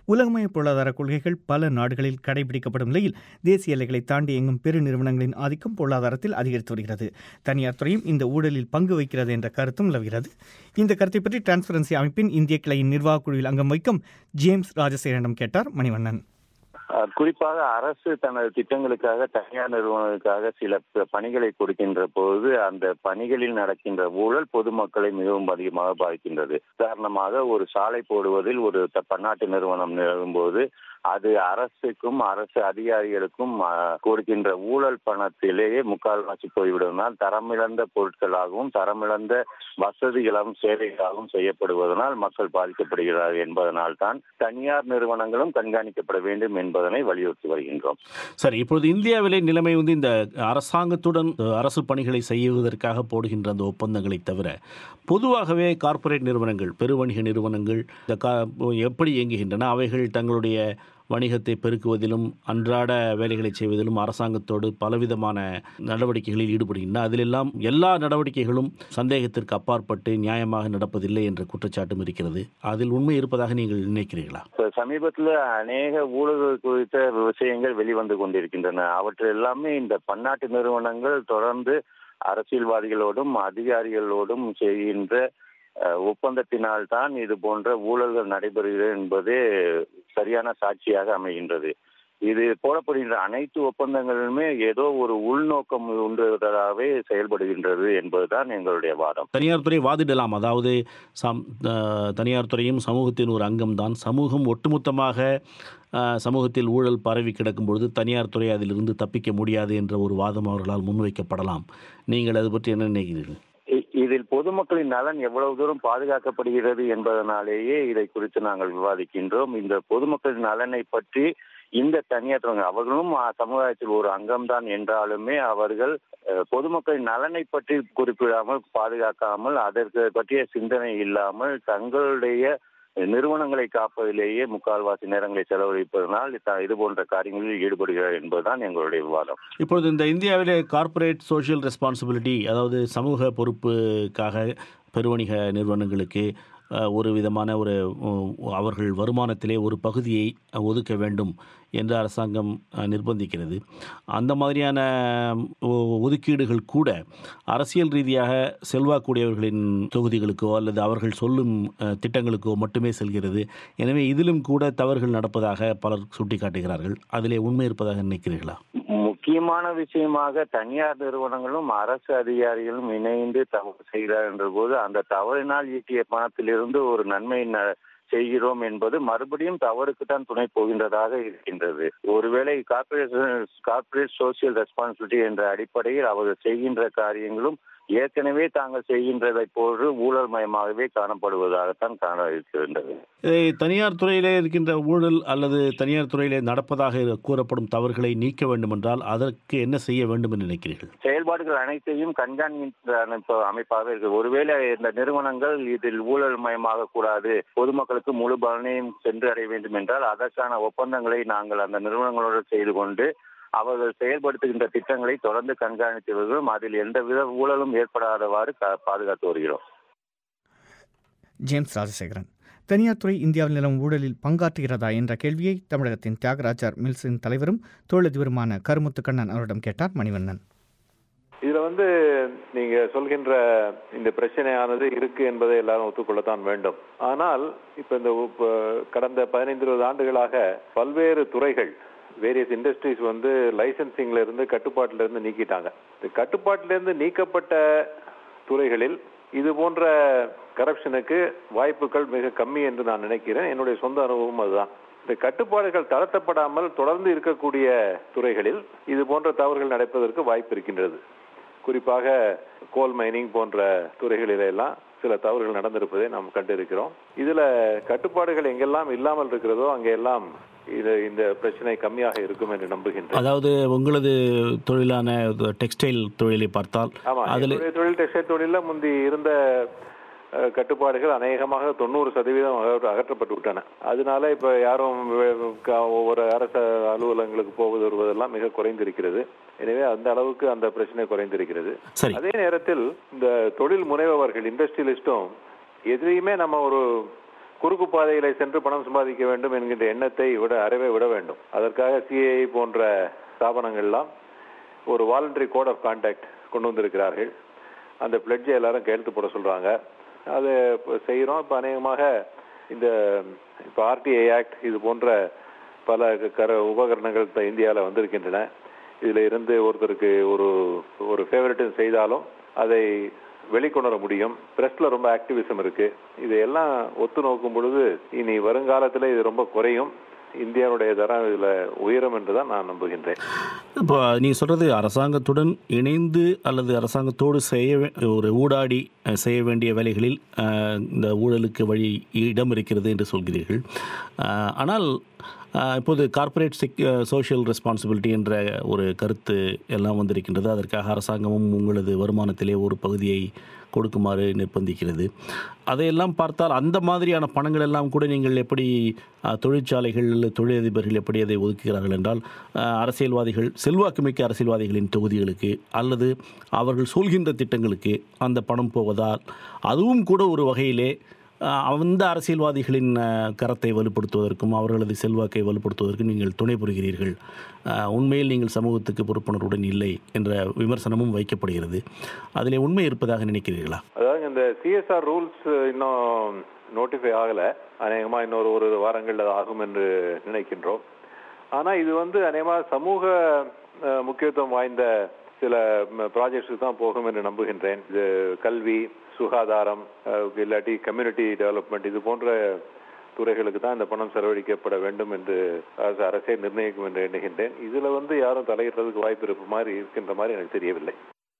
உலகமய பொருளாதார கொள்கைகள் பல நாடுகளில் கடைபிடிக்கப்படும் நிலையில் தேசிய எல்லைகளை தாண்டி எங்கும் பெரு நிறுவனங்களின் ஆதிக்கம் பொருளாதாரத்தில் அதிகரித்து வருகிறது தனியார் துறையும் இந்த ஊழலில் பங்கு வகிக்கிறது என்ற கருத்தும் நிலவுகிறது இந்த கருத்தை பற்றி டிரான்ஸ்பரன்சி அமைப்பின் இந்திய கிளையின் நிர்வாகக் குழுவில் அங்கம் வகிக்கும் ஜேம்ஸ் ராஜசேகரனிடம் கேட்டார் மணிவண்ணன் அஹ் குறிப்பாக அரசு தனது திட்டங்களுக்காக தனியார் நிறுவனங்களுக்காக சில ப- பணிகளை கொடுக்கின்ற போது அந்த பணிகளில் நடக்கின்ற ஊழல் பொதுமக்களை மிகவும் அதிகமாக பாதிக்கின்றது உதாரணமாக ஒரு சாலை போடுவதில் ஒரு த- பன்னாட்டு நிறுவனம் நிகழும்போது அது அரசுக்கும் அரசு அதிகாரிகளுக்கும் அஹ், கொடுக்கின்ற ஊழல் பணத்திலேயே முக்கால்வாசி போய்விடுவதனால் தரமிழந்த பொருட்களாகவும் தரமிழந்த வசதிகளாகவும் சேவைகளாகவும் செய்யப்படுவதனால் மக்கள் பாதிக்கப்படுகிறார்கள் என்பதனால் தான் தனியார் நிறுவனங்களும் கண்காணிக்கப்பட வேண்டும் என்பதனை வலியுறுத்தி வருகின்றோம் சரி இப்பொழுது இந்தியாவிலே நிலைமை வந்து இந்த அரசாங்கத்துடன் அஹ், அரசு பணிகளை செய்வதற்காக போடுகின்ற அந்த ஒப்பந்தங்களை தவிர பொதுவாகவே கார்ப்பரேட் நிறுவனங்கள் பெருவணிக நிறுவனங்கள் இந்த கா எப்படி இயங்குகின்றன அவைகள் தங்களுடைய வணிகத்தை பெருக்குவதிலும் அன்றாட வேலைகளை செய்வதிலும் அரசாங்கத்தோடு பலவிதமான நடவடிக்கைகளில் ஈடுபடுகின்றன அதிலெல்லாம் எல்லா நடவடிக்கைகளும் சந்தேகத்திற்கு அப்பாற்பட்டு நியாயமாக நடப்பதில்லை என்ற குற்றச்சாட்டும் இருக்கிறது அதில் உண்மை இருப்பதாக நீங்கள் நினைக்கிறீர்களா இப்ப சமீபத்தில் அநேக ஊழல்கள் குறித்த விஷயங்கள் வெளிவந்து கொண்டிருக்கின்றன அவற்றில் எல்லாமே இந்த பன்னாட்டு நிறுவனங்கள் தொடர்ந்து அரசியல்வாதிகளோடும் அதிகாரிகளோடும் செய்கின்ற அஹ், ஒப்பந்தத்தினால் தான் இது போன்ற ஊழல்கள் நடைபெறுகிறது என்பதே சரியான சாட்சியாக அமைகின்றது இது போடப்படுகின்ற அனைத்து ஒப்பந்தங்களுமே ஏதோ ஒரு உள்நோக்கம் உண்டுவதாகவே செயல்படுகின்றது என்பதுதான் எங்களுடைய வாதம் தனியார் துறை வாதிடலாம் அதாவது சம் அஹ், தனியார் துறையும் சமூகத்தின் ஒரு அங்கம்தான் சமூகம் ஒட்டுமொத்தமாக அஹ், சமூகத்தில் ஊழல் பரவி கிடக்கும் பொழுது தனியார் துறை அதிலிருந்து தப்பிக்க முடியாது என்ற ஒரு வாதம் அவர்களால் முன்வைக்கப்படலாம் நீங்கள் அது பற்றி என்ன நினைக்கிறீர்கள் இ- இதில் பொதுமக்களின் நலன் எவ்வளவு தூரம் பாதுகாக்கப்படுகிறது என்பதனாலேயே இதை குறித்து நாங்கள் விவாதிக்கின்றோம் இந்த பொதுமக்களின் நலனை பற்றி இந்த தனியார் துறை அவர்களும் அ, சமுதாயத்தில் ஒரு அங்கம்தான் என்றாலுமே அவர்கள் அஹ், பொதுமக்களின் நலனை பற்றி குறிப்பிடாமல் பாதுகாக்காமல் அதற்கு பற்றிய சிந்தனை இல்லாமல் தங்களுடைய நிறுவனங்களை காப்பதிலேயே முக்கால்வாசி நேரங்களை செலவழிப்பதனால் த- இது போன்ற காரியங்களில் ஈடுபடுகிறார் என்பதுதான் எங்களுடைய விவாதம் இப்பொழுது இந்த இந்தியாவிலே கார்ப்பரேட் சோஷியல் ரெஸ்பான்சிபிலிட்டி அதாவது சமூக பொறுப்புக்காக பெருவணிக நிறுவனங்களுக்கு அஹ், ஒரு விதமான ஒரு உம், அவர்கள் வருமானத்திலே ஒரு பகுதியை ஒதுக்க வேண்டும் என்று அரசாங்கம் அஹ், நிர்பந்திக்கிறது அந்த மாதிரியான ஒ- ஒதுக்கீடுகள் கூட அரசியல் ரீதியாக செல்வாக்குடையவர்களின் தொகுதிகளுக்கோ அல்லது அவர்கள் சொல்லும் அஹ், திட்டங்களுக்கோ மட்டுமே செல்கிறது எனவே இதிலும் கூட தவறுகள் நடப்பதாக பலர் சுட்டிக்காட்டுகிறார்கள் அதிலே உண்மை இருப்பதாக நினைக்கிறீர்களா முக்கியமான விஷயமாக தனியார் நிறுவனங்களும் அரசு அதிகாரிகளும் இணைந்து தவறு செய்கிறார் என்ற போது அந்த தவறினால் ஈட்டிய பணத்திலிருந்து ஒரு நன்மை ந- செய்கிறோம் என்பது மறுபடியும் தவறுக்கு தான் துணை போகின்றதாக இருக்கின்றது ஒருவேளை கார்பரேட் கார்பரேட் சோசியல் ரெஸ்பான்சிபிலிட்டி என்ற அடிப்படையில் அவர்கள் செய்கின்ற காரியங்களும் ஏற்கனவே தாங்கள் செய்கின்றதை போன்று ஊழல் மயமாகவே காணப்படுவதாகத்தான் காண இருக்கின்றது இதை தனியார் துறையிலே இருக்கின்ற ஊழல் அல்லது தனியார் துறையிலே நடப்பதாக கூறப்படும் தவறுகளை நீக்க வேண்டுமென்றால் அதற்கு என்ன செய்ய வேண்டும் என்று நினைக்கிறீர்கள் செயல்பாடுகள் அனைத்தையும் கண்காணிக்கின்ற அமைப்பு அமைப்பாக இருக்கு ஒருவேளை இந்த நிறுவனங்கள் இதில் ஊழல் மயமாக கூடாது பொதுமக்களுக்கு முழு பலனையும் சென்று அடைய வேண்டும் என்றால் அதற்கான ஒப்பந்தங்களை நாங்கள் அந்த நிறுவனங்களோடு செய்து கொண்டு அவர்கள் செயல்படுத்துகின்ற திட்டங்களை தொடர்ந்து கண்காணித்து வருகிறோம் அதில் எந்தவித ஊழலும் ஏற்படாதவாறு கா- பாதுகாத்து வருகிறோம் ஜேம்ஸ் ராஜசேகரன் தனியார் துறை இந்தியாவில் நிலவும் ஊழலில் பங்காற்றுகிறதா என்ற கேள்வியை தமிழகத்தின் தியாகராஜர் மில்ஸின் தலைவரும் தொழிலதிபருமான கருமுத்து கண்ணன் அவரிடம் கேட்டார் மணிவண்ணன் இதுல வந்து நீங்க சொல்கின்ற இந்த பிரச்சனையானது இருக்கு என்பதை எல்லாரும் ஒத்துக்கொள்ளத்தான் வேண்டும் ஆனால் இப்ப இந்த உப்ப- கடந்த பதினைந்து இருபது ஆண்டுகளாக பல்வேறு துறைகள் வேரியஸ் இண்டஸ்ட்ரீஸ் வந்து லைசன்சிங்ல இருந்து கட்டுப்பாட்டில இருந்து நீக்கிட்டாங்க இந்த கட்டுப்பாட்டில இருந்து நீக்கப்பட்ட துறைகளில் இது போன்ற கரப்ஷனுக்கு வாய்ப்புகள் மிக கம்மி என்று நான் நினைக்கிறேன் என்னுடைய சொந்த அனுபவம் அதுதான் இந்த கட்டுப்பாடுகள் தளர்த்தப்படாமல் தொடர்ந்து இருக்கக்கூடிய துறைகளில் இது போன்ற தவறுகள் நடப்பதற்கு வாய்ப்பு இருக்கின்றது குறிப்பாக கோல் மைனிங் போன்ற துறைகளில எல்லாம் சில தவறுகள் நடந்திருப்பதை நாம் கண்டிருக்கிறோம் இதுல கட்டுப்பாடுகள் எங்கெல்லாம் இல்லாமல் இருக்கிறதோ அங்கெல்லாம் இது இந்த பிரச்சனை கம்மியாக இருக்கும் என்று நம்புகின்றேன் அதாவது உங்களது தொழிலான டெக்ஸ்டைல் தொழிலை பார்த்தால் ஆமா அதில் என்னுடைய தொழில் டெக்ஸ்டைல் தொழில முந்தி இருந்த அஹ், கட்டுப்பாடுகள் அநேகமாக தொண்ணூறு சதவீதம் அகற்ற- அகற்றப்பட்டு விட்டன அதனால இப்ப யாரும் வே- க- ஒவ்வொரு அரசு அலுவலகங்களுக்கு போவது வருவதெல்லாம் மிக குறைந்திருக்கிறது எனவே அந்த அளவுக்கு அந்த பிரச்சனை குறைந்திருக்கிறது சரி. அதே நேரத்தில் இந்த தொழில் முனைவர்கள் இண்டஸ்ட்ரியலிஸ்டும் எதிலையுமே நம்ம ஒரு குறுக்கு பாதைகளை சென்று பணம் சம்பாதிக்க வேண்டும் என்கின்ற எண்ணத்தை விட அறவே விட வேண்டும் அதற்காக சிஐ போன்ற ஸ்தாபனங்கள்லாம் ஒரு வாலண்டரி கோட் ஆஃப் கான்டாக்ட் கொண்டு வந்திருக்கிறார்கள் அந்த பிளட்ஜை எல்லாரும் கையெழுத்து போட சொல்றாங்க அதை செய்கிறோம் இப்போ அநேகமாக இந்த இப்போ ஆர்டிஐ ஆக்ட் இது போன்ற பல கர உபகரணங்கள் இப்போ இந்தியாவில் வந்திருக்கின்றன இதில் இருந்து ஒருத்தருக்கு ஒரு ஒரு ஃபேவரட்டும் செய்தாலும் அதை வெளிக்கொணர முடியும் பிரஸ்ல ரொம்ப ஆக்டிவிசம் இருக்கு இதையெல்லாம் ஒத்து நோக்கும் பொழுது இனி வருங்காலத்தில் இது ரொம்ப குறையும் இந்தியாவுடைய தரம் இதில் உயரும் என்று தான் நான் நம்புகின்றேன் இப்போ நீங்கள் சொல்கிறது அரசாங்கத்துடன் இணைந்து அல்லது அரசாங்கத்தோடு செய்ய வே- ஒரு ஊடாடி அஹ், செய்ய வேண்டிய வேலைகளில் அஹ், இந்த ஊழலுக்கு வழி இடம் இருக்கிறது என்று சொல்கிறீர்கள் அஹ், ஆனால் அஹ், இப்போது கார்ப்பரேட் செக் சோஷியல் ரெஸ்பான்சிபிலிட்டி என்ற ஒரு கருத்து எல்லாம் வந்திருக்கின்றது அதற்காக அரசாங்கமும் உங்களது வருமானத்திலே ஒரு பகுதியை கொடுக்குமாறு நிர்பந்திக்கிறது அதையெல்லாம் பார்த்தால் அந்த மாதிரியான பணங்கள் எல்லாம் கூட நீங்கள் எப்படி அஹ், தொழிற்சாலைகள் அல்லது தொழிலதிபர்கள் எப்படி அதை ஒதுக்குகிறார்கள் என்றால் அஹ், அரசியல்வாதிகள் செல்வாக்குமிக்க அரசியல்வாதிகளின் தொகுதிகளுக்கு அல்லது அவர்கள் சொல்கின்ற திட்டங்களுக்கு அந்த பணம் போவதால் அதுவும் கூட ஒரு வகையிலே அஹ், அந்த அரசியல்வாதிகளின் அஹ், கரத்தை வலுப்படுத்துவதற்கும் அவர்களது செல்வாக்கை வலுப்படுத்துவதற்கும் நீங்கள் துணை புரிகிறீர்கள் அஹ், உண்மையில் நீங்கள் சமூகத்துக்கு பொறுப்புணர்வுடன் இல்லை என்ற விமர்சனமும் வைக்கப்படுகிறது அதிலே உண்மை இருப்பதாக நினைக்கிறீர்களா அதாவது இந்த சிஎஸ்ஆர் ரூல்ஸ் இன்னும் நோட்டிஃபை ஆகல அநேகமா இன்னொரு ஒரு வாரங்கள்ல ஆகும் என்று நினைக்கின்றோம் ஆனா இது வந்து அநேகமா சமூக அஹ், முக்கியத்துவம் வாய்ந்த சில ப்ராஜெக்ட்ஸுக்கு தான் போகும் என்று நம்புகின்றேன் இது கல்வி சுகாதாரம் அஹ், இல்லாட்டி கம்யூனிட்டி டெவலப்மெண்ட் இது போன்ற துறைகளுக்கு தான் இந்த பணம் செலவழிக்கப்பட வேண்டும் என்று அரசு அரசே நிர்ணயிக்கும் என்று எண்ணுகின்றேன் இதுல வந்து யாரும் தலையிடுறதுக்கு வாய்ப்பு இருப்பு மாதிரி இருக்கின்ற மாதிரி எனக்கு தெரியவில்லை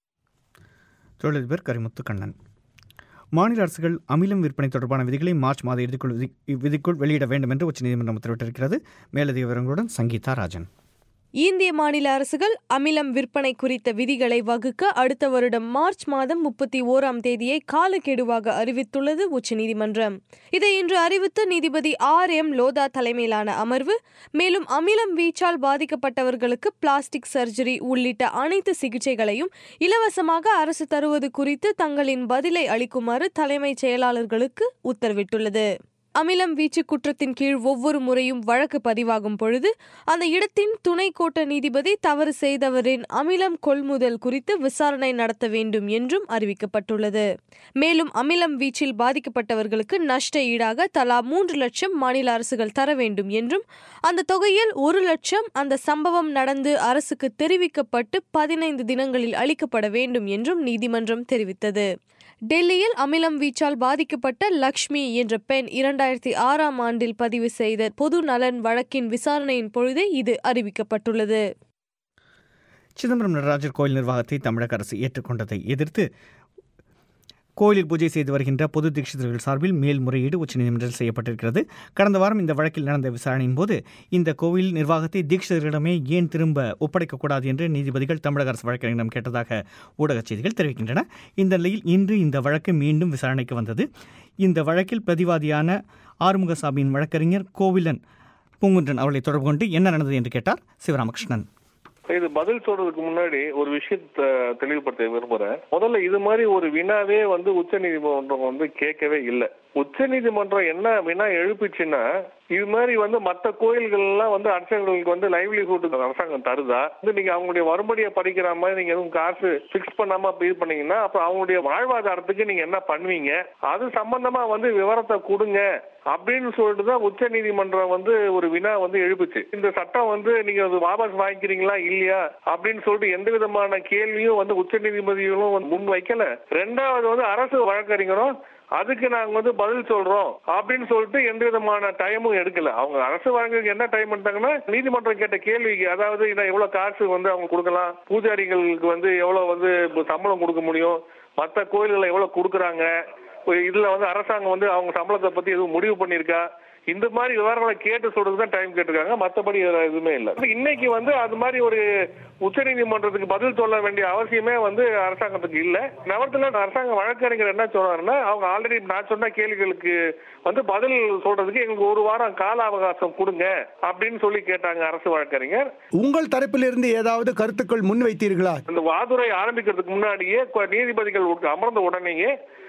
தொழிலதிபர் கரிமுத்து கண்ணன் மாநில அரசுகள் அமிலம் விற்பனை தொடர்பான விதிகளை மார்ச் மாத இறுதிக்குள் விதி- விதிக்குள் வெளியிட வேண்டும் என்று உச்சநீதிமன்றம் உத்தரவிட்டிருக்கிறது மேலதிக விவரங்களுடன் சங்கீதா ராஜன் இந்திய மாநில அரசுகள் அமிலம் விற்பனை குறித்த விதிகளை வகுக்க அடுத்த வருடம் மார்ச் மாதம் முப்பத்தி ஓராம் தேதியை காலக்கெடுவாக அறிவித்துள்ளது உச்சநீதிமன்றம் இதை இன்று அறிவித்த நீதிபதி ஆர் எம் லோதா தலைமையிலான அமர்வு மேலும் அமிலம் வீச்சால் பாதிக்கப்பட்டவர்களுக்கு பிளாஸ்டிக் சர்ஜரி உள்ளிட்ட அனைத்து சிகிச்சைகளையும் இலவசமாக அரசு தருவது குறித்து தங்களின் பதிலை அளிக்குமாறு தலைமைச் செயலாளர்களுக்கு உத்தரவிட்டுள்ளது அமிலம் வீச்சு குற்றத்தின் கீழ் ஒவ்வொரு முறையும் வழக்கு பதிவாகும் பொழுது அந்த இடத்தின் துணை கோட்ட நீதிபதி தவறு செய்தவரின் அமிலம் கொள்முதல் குறித்து விசாரணை நடத்த வேண்டும் என்றும் அறிவிக்கப்பட்டுள்ளது மேலும் அமிலம் வீச்சில் பாதிக்கப்பட்டவர்களுக்கு நஷ்ட ஈடாக தலா மூன்று லட்சம் மாநில அரசுகள் தர வேண்டும் என்றும் அந்த தொகையில் ஒரு லட்சம் அந்த சம்பவம் நடந்து அரசுக்கு தெரிவிக்கப்பட்டு பதினைந்து தினங்களில் அளிக்கப்பட வேண்டும் என்றும் நீதிமன்றம் தெரிவித்தது டெல்லியில் அமிலம் வீச்சால் பாதிக்கப்பட்ட லக்ஷ்மி என்ற பெண் இரண்டாயிரத்தி ஆறாம் ஆண்டில் பதிவு செய்த பொது நலன் வழக்கின் விசாரணையின் பொழுதே இது அறிவிக்கப்பட்டுள்ளது சிதம்பரம் நடராஜர் கோயில் நிர்வாகத்தை தமிழக அரசு ஏற்றுக்கொண்டதை எதிர்த்து கோயிலில் பூஜை செய்து வருகின்ற பொது தீட்சிதர்கள் சார்பில் மேல்முறையீடு உச்சநீதிமன்றத்தில் செய்யப்பட்டிருக்கிறது கடந்த வாரம் இந்த வழக்கில் நடந்த விசாரணையின் போது இந்த கோவில் நிர்வாகத்தை தீட்சிதர்களிடமே ஏன் திரும்ப ஒப்படைக்கக்கூடாது என்று நீதிபதிகள் தமிழக அரசு வழக்கறிஞரிடம் கேட்டதாக ஊடகச் செய்திகள் தெரிவிக்கின்றன இந்த நிலையில் இன்று இந்த வழக்கு மீண்டும் விசாரணைக்கு வந்தது இந்த வழக்கில் பிரதிவாதியான ஆறுமுகசாமியின் வழக்கறிஞர் கோவிலன் பூங்குன்றன் அவர்களை தொடர்பு கொண்டு என்ன நடந்தது என்று கேட்டார் சிவராமகிருஷ்ணன் இது பதில் சொல்றதுக்கு முன்னாடி ஒரு விஷயத்த தெளிவுபடுத்த விரும்புறேன் முதல்ல இது மாதிரி ஒரு வினாவே வந்து உச்ச நீதிமன்றம் வந்து கேட்கவே இல்லை உச்ச நீதிமன்றம் என்ன வினா எழுப்பிச்சுன்னா இது மாதிரி வந்து மற்ற கோயில்கள் எல்லாம் வந்து அர்ச்சகர்களுக்கு வந்து லைவ்லிஹுட் அரசாங்கம் தருதா வந்து நீங்க அவங்களுடைய வரும்படியை படிக்கிற மாதிரி நீங்க எதுவும் காசு பிக்ஸ் பண்ணாம இது பண்ணீங்கன்னா அப்ப அவங்களுடைய வாழ்வாதாரத்துக்கு நீங்க என்ன பண்ணுவீங்க அது சம்பந்தமா வந்து விவரத்தை கொடுங்க அப்படின்னு சொல்லிட்டு தான் உச்ச நீதிமன்றம் வந்து ஒரு வினா வந்து எழுப்புச்சு இந்த சட்டம் வந்து நீங்க அது வாபஸ் வாங்கிக்கிறீங்களா இல்லையா அப்படின்னு சொல்லிட்டு எந்த விதமான கேள்வியும் வந்து உச்ச நீதிபதிகளும் வந்து முன் வைக்கல ரெண்டாவது வந்து அரசு வழக்கறிஞரும் அதுக்கு நாங்க வந்து பதில் சொல்றோம் அப்படின்னு சொல்லிட்டு எந்த விதமான டைமும் எடுக்கல அவங்க அரசு வழங்குக்கு என்ன டைம் எடுத்தாங்கன்னா நீதிமன்றம் கேட்ட கேள்விக்கு அதாவது இன்னும் எவ்வளவு காசு வந்து அவங்க கொடுக்கலாம் பூஜாரிகளுக்கு வந்து எவ்வளவு வந்து இப்ப சம்பளம் கொடுக்க முடியும் மற்ற கோயில்களை எவ்வளவு கொடுக்குறாங்க இப்ப இதுல வந்து அரசாங்கம் வந்து அவங்க சம்பளத்தை பத்தி எதுவும் முடிவு பண்ணிருக்கா இந்த மாதிரி விவரங்களை கேட்டு சொல்றதுக்கு தான் டைம் கேட்டிருக்காங்க மத்தபடி வேற எதுவுமே இல்ல இன்னைக்கு வந்து அது மாதிரி ஒரு உச்சநீதிமன்றத்துக்கு பதில் சொல்ல வேண்டிய அவசியமே வந்து அரசாங்கத்துக்கு இல்ல நவரத்துல அரசாங்க வழக்கறிஞர் என்ன சொல்றாருன்னா அவங்க ஆல்ரெடி நான் சொன்ன கேள்விகளுக்கு வந்து பதில் சொல்றதுக்கு எங்களுக்கு ஒரு வாரம் கால அவகாசம் கொடுங்க அப்படின்னு சொல்லி கேட்டாங்க அரசு வழக்கறிஞர் உங்கள் தரப்பிலிருந்து ஏதாவது கருத்துக்கள் முன்வைத்தீர்களா இந்த வாதுரை ஆரம்பிக்கிறதுக்கு முன்னாடியே கொ- நீதிபதிகள் உட்க- அமர்ந்த உடனேயே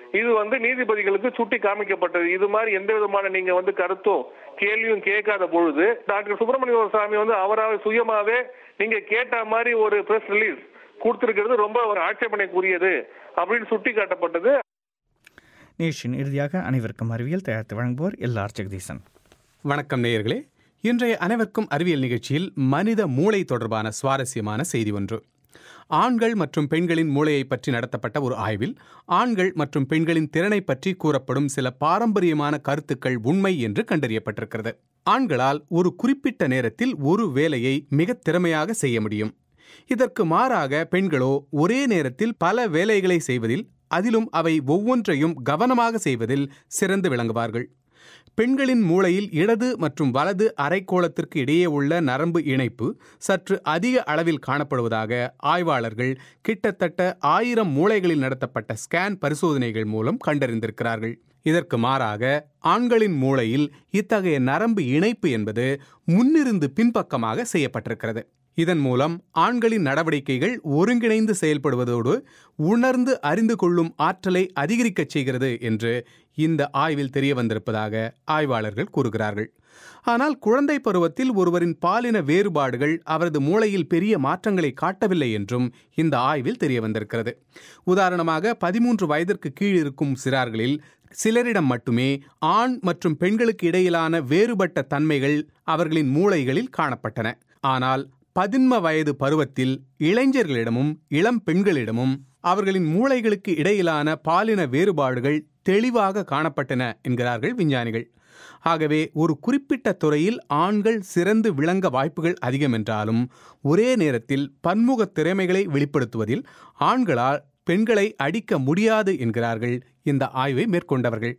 இது வந்து நீதிபதிகளுக்கு சுட்டி காமிக்கப்பட்டது இது மாதிரி எந்த விதமான நீங்க வந்து கருத்தும் கேள்வியும் கேட்காத பொழுது டாக்டர் சுப்பிரமணிய சாமி வந்து அவராக சுயமாவே நீங்க கேட்ட மாதிரி ஒரு பிரஸ் ரிலீஸ் கொடுத்திருக்கிறது ரொம்ப ஒரு ஆட்சேபனைக்குரியது அப்படின்னு சுட்டி காட்டப்பட்டது நிகழ்ச்சியின் இறுதியாக அனைவருக்கும் அறிவியல் தயாரித்து வழங்குவோர் எல்ஆர் ஜெகதீசன் வணக்கம் நேயர்களே இன்றைய அனைவருக்கும் அறிவியல் நிகழ்ச்சியில் மனித மூளை தொடர்பான சுவாரஸ்யமான செய்தி ஒன்று ஆண்கள் மற்றும் பெண்களின் மூளையை பற்றி நடத்தப்பட்ட ஒரு ஆய்வில் ஆண்கள் மற்றும் பெண்களின் திறனை பற்றி கூறப்படும் சில பாரம்பரியமான கருத்துக்கள் உண்மை என்று கண்டறியப்பட்டிருக்கிறது ஆண்களால் ஒரு குறிப்பிட்ட நேரத்தில் ஒரு வேலையை மிக திறமையாக செய்ய முடியும் இதற்கு மாறாக பெண்களோ ஒரே நேரத்தில் பல வேலைகளை செய்வதில் அதிலும் அவை ஒவ்வொன்றையும் கவனமாக செய்வதில் சிறந்து விளங்குவார்கள் பெண்களின் மூளையில் இடது மற்றும் வலது அரைக்கோளத்திற்கு இடையே உள்ள நரம்பு இணைப்பு சற்று அதிக அளவில் காணப்படுவதாக ஆய்வாளர்கள் கிட்டத்தட்ட ஆயிரம் மூளைகளில் நடத்தப்பட்ட ஸ்கேன் பரிசோதனைகள் மூலம் கண்டறிந்திருக்கிறார்கள் இதற்கு மாறாக ஆண்களின் மூளையில் இத்தகைய நரம்பு இணைப்பு என்பது முன்னிருந்து பின்பக்கமாக செய்யப்பட்டிருக்கிறது இதன் மூலம் ஆண்களின் நடவடிக்கைகள் ஒருங்கிணைந்து செயல்படுவதோடு உணர்ந்து அறிந்து கொள்ளும் ஆற்றலை அதிகரிக்கச் செய்கிறது என்று இந்த ஆய்வில் தெரிய வந்திருப்பதாக ஆய்வாளர்கள் கூறுகிறார்கள் ஆனால் குழந்தை பருவத்தில் ஒருவரின் பாலின வேறுபாடுகள் அவரது மூளையில் பெரிய மாற்றங்களை காட்டவில்லை என்றும் இந்த ஆய்வில் தெரிய வந்திருக்கிறது உதாரணமாக பதிமூன்று வயதிற்கு கீழ் இருக்கும் சிறார்களில் சிலரிடம் மட்டுமே ஆண் மற்றும் பெண்களுக்கு இடையிலான வேறுபட்ட தன்மைகள் அவர்களின் மூளைகளில் காணப்பட்டன ஆனால் பதின்ம வயது பருவத்தில் இளைஞர்களிடமும் இளம் பெண்களிடமும் அவர்களின் மூளைகளுக்கு இடையிலான பாலின வேறுபாடுகள் தெளிவாக காணப்பட்டன என்கிறார்கள் விஞ்ஞானிகள் ஆகவே ஒரு குறிப்பிட்ட துறையில் ஆண்கள் சிறந்து விளங்க வாய்ப்புகள் அதிகம் என்றாலும் ஒரே நேரத்தில் பன்முக திறமைகளை வெளிப்படுத்துவதில் ஆண்களால் பெண்களை அடிக்க முடியாது என்கிறார்கள் இந்த ஆய்வை மேற்கொண்டவர்கள்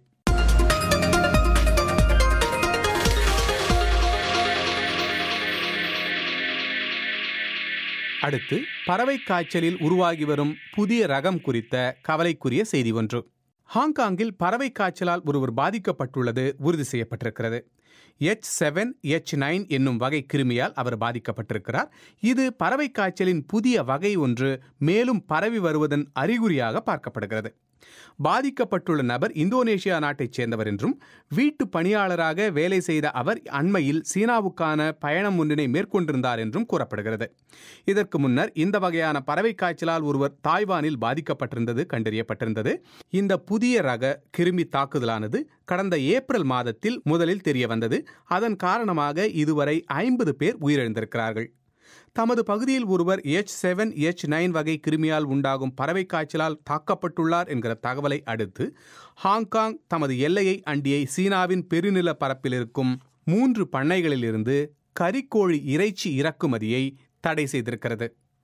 அடுத்து பறவை காய்ச்சலில் உருவாகி வரும் புதிய ரகம் குறித்த கவலைக்குரிய செய்தி ஒன்று ஹாங்காங்கில் பறவை காய்ச்சலால் ஒருவர் பாதிக்கப்பட்டுள்ளது உறுதி செய்யப்பட்டிருக்கிறது எச் செவன் எச் நைன் என்னும் வகை கிருமியால் அவர் பாதிக்கப்பட்டிருக்கிறார் இது பறவை காய்ச்சலின் புதிய வகை ஒன்று மேலும் பரவி வருவதன் அறிகுறியாக பார்க்கப்படுகிறது பாதிக்கப்பட்டுள்ள நபர் இந்தோனேஷியா நாட்டைச் சேர்ந்தவர் என்றும் வீட்டு பணியாளராக வேலை செய்த அவர் அண்மையில் சீனாவுக்கான பயணம் ஒன்றினை மேற்கொண்டிருந்தார் என்றும் கூறப்படுகிறது இதற்கு முன்னர் இந்த வகையான பறவை காய்ச்சலால் ஒருவர் தாய்வானில் பாதிக்கப்பட்டிருந்தது கண்டறியப்பட்டிருந்தது இந்த புதிய ரக கிருமி தாக்குதலானது கடந்த ஏப்ரல் மாதத்தில் முதலில் தெரிய வந்தது அதன் காரணமாக இதுவரை ஐம்பது பேர் உயிரிழந்திருக்கிறார்கள் தமது பகுதியில் ஒருவர் எச் செவன் எச் நைன் வகை கிருமியால் உண்டாகும் பறவை காய்ச்சலால் தாக்கப்பட்டுள்ளார் என்கிற தகவலை அடுத்து ஹாங்காங் தமது எல்லையை அண்டிய சீனாவின் பெருநில பரப்பில் இருக்கும் மூன்று பண்ணைகளிலிருந்து கரிக்கோழி இறைச்சி இறக்குமதியை தடை செய்திருக்கிறது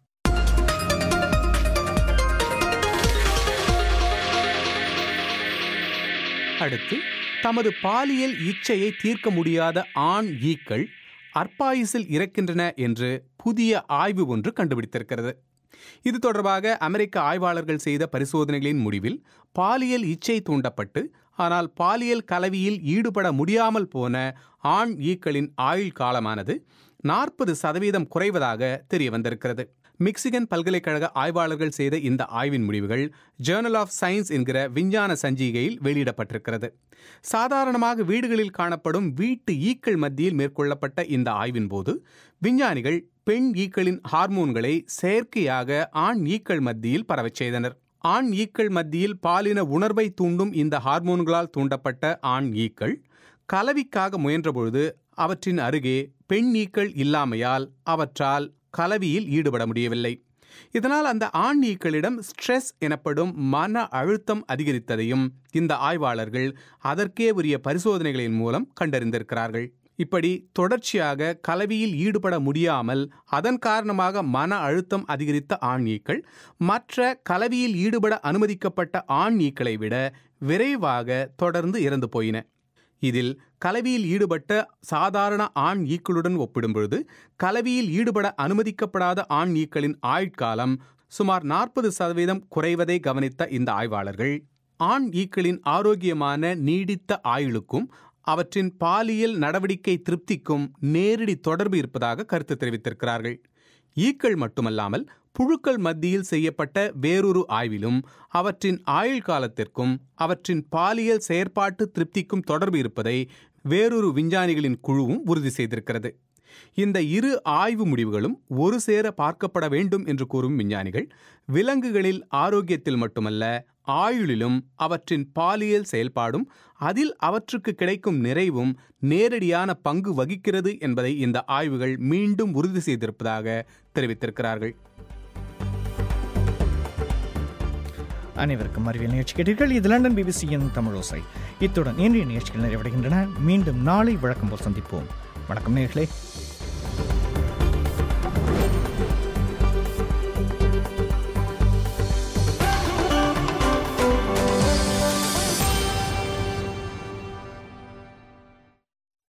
அடுத்து தமது பாலியல் இச்சையை தீர்க்க முடியாத ஆண் ஈக்கள் அற்பாயுசில் இறக்கின்றன என்று புதிய ஆய்வு ஒன்று கண்டுபிடித்திருக்கிறது இது தொடர்பாக அமெரிக்க ஆய்வாளர்கள் செய்த பரிசோதனைகளின் முடிவில் பாலியல் இச்சை தூண்டப்பட்டு ஆனால் பாலியல் கலவியில் ஈடுபட முடியாமல் போன ஆண் ஈக்களின் ஆயுள் காலமானது நாற்பது சதவீதம் குறைவதாக தெரிய வந்திருக்கிறது மிக்சிகன் பல்கலைக்கழக ஆய்வாளர்கள் செய்த இந்த ஆய்வின் முடிவுகள் ஜேர்னல் ஆஃப் சயின்ஸ் என்கிற விஞ்ஞான சஞ்சிகையில் வெளியிடப்பட்டிருக்கிறது சாதாரணமாக வீடுகளில் காணப்படும் வீட்டு ஈக்கள் மத்தியில் மேற்கொள்ளப்பட்ட இந்த ஆய்வின் போது விஞ்ஞானிகள் பெண் ஈக்களின் ஹார்மோன்களை செயற்கையாக ஆண் ஈக்கள் மத்தியில் பரவச் செய்தனர் ஆண் ஈக்கள் மத்தியில் பாலின உணர்வை தூண்டும் இந்த ஹார்மோன்களால் தூண்டப்பட்ட ஆண் ஈக்கள் கலவிக்காக முயன்றபொழுது அவற்றின் அருகே பெண் ஈக்கள் இல்லாமையால் அவற்றால் கலவியில் ஈடுபட முடியவில்லை இதனால் அந்த ஆண் ஈக்களிடம் ஸ்ட்ரெஸ் எனப்படும் மன அழுத்தம் அதிகரித்ததையும் இந்த ஆய்வாளர்கள் அதற்கே உரிய பரிசோதனைகளின் மூலம் கண்டறிந்திருக்கிறார்கள் இப்படி தொடர்ச்சியாக கலவியில் ஈடுபட முடியாமல் அதன் காரணமாக மன அழுத்தம் அதிகரித்த ஆண் ஈக்கள் மற்ற கலவியில் ஈடுபட அனுமதிக்கப்பட்ட ஆண் ஈக்களை விட விரைவாக தொடர்ந்து இறந்து போயின இதில் கலவியில் ஈடுபட்ட சாதாரண ஆண் ஈக்களுடன் ஒப்பிடும்பொழுது கலவியில் ஈடுபட அனுமதிக்கப்படாத ஆண் ஈக்களின் ஆயுட்காலம் சுமார் நாற்பது சதவீதம் குறைவதை கவனித்த இந்த ஆய்வாளர்கள் ஆண் ஈக்களின் ஆரோக்கியமான நீடித்த ஆயுளுக்கும் அவற்றின் பாலியல் நடவடிக்கை திருப்திக்கும் நேரடி தொடர்பு இருப்பதாக கருத்து தெரிவித்திருக்கிறார்கள் ஈக்கள் மட்டுமல்லாமல் புழுக்கள் மத்தியில் செய்யப்பட்ட வேறொரு ஆய்விலும் அவற்றின் ஆயுள் காலத்திற்கும் அவற்றின் பாலியல் செயற்பாட்டு திருப்திக்கும் தொடர்பு இருப்பதை வேறொரு விஞ்ஞானிகளின் குழுவும் உறுதி செய்திருக்கிறது இந்த இரு ஆய்வு முடிவுகளும் ஒரு சேர பார்க்கப்பட வேண்டும் என்று கூறும் விஞ்ஞானிகள் விலங்குகளில் ஆரோக்கியத்தில் மட்டுமல்ல ஆயுளிலும் அவற்றின் பாலியல் செயல்பாடும் அதில் அவற்றுக்கு கிடைக்கும் நிறைவும் நேரடியான பங்கு வகிக்கிறது என்பதை இந்த ஆய்வுகள் மீண்டும் உறுதி செய்திருப்பதாக தெரிவித்திருக்கிறார்கள் அனைவருக்கும் அறிவியல் நிகழ்ச்சி கேட்டீர்கள் இது லண்டன் பிபிசியின் தமிழோசை இத்துடன் இன்றைய நிகழ்ச்சிகள் நிறைவடைகின்றன மீண்டும் நாளை வழக்கம் போல் சந்திப்போம் வணக்கம் நேர்களே